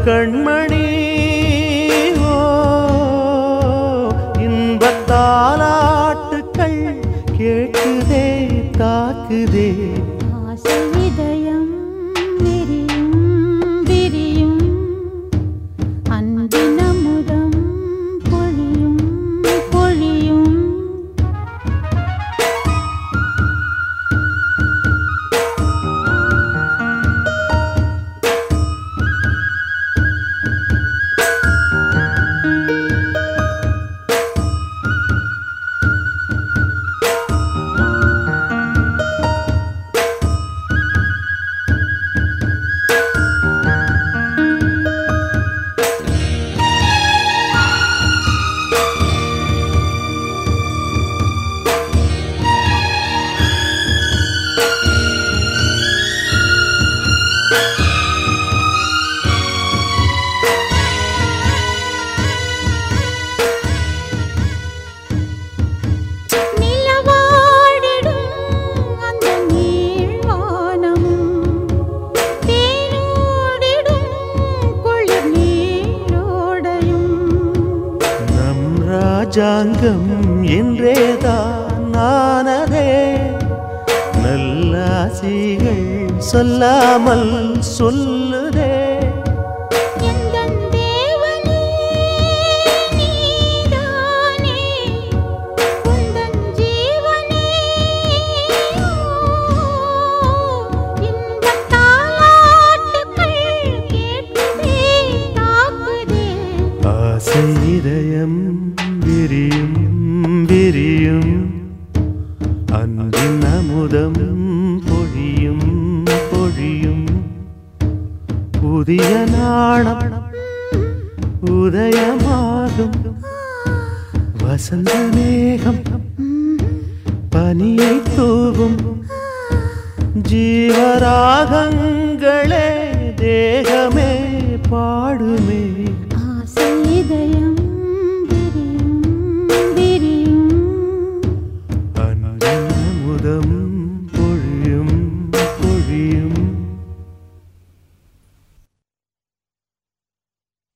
கண்மணி ஓ இன்பத்தாலாட்டுக்கள் கேட்குதே தாக்குதே ஆசை இதயம் விரியும் விரியும் அன்பின் அமுதம் பொழியும் பொழியும் நிலவாடிடும் அந்த நீள்வானமும் தேனோடிடும் குளிர் நீரோடையும் நம் ராஜாங்கம் என்றேதான் ஆனதே நல்லாசிகள் சொல்லாமல் சொல்லுதே எந்தன் தேவனே நீதானே உந்தன் ஜீவனே இன்பத் தாலாட்டுக்கள் கேட்குதே தாக்குதே ஆசை இதயம் விரியும் விரியும் அன்பின் அமுதம் பொழியும் பொழியும் புதிய நாணம் உதயமாகும் வசந்த மேகம் பனியை தூவும் ஜீவராகங்களே தேகமே பாடுமே ஆசை இதயம்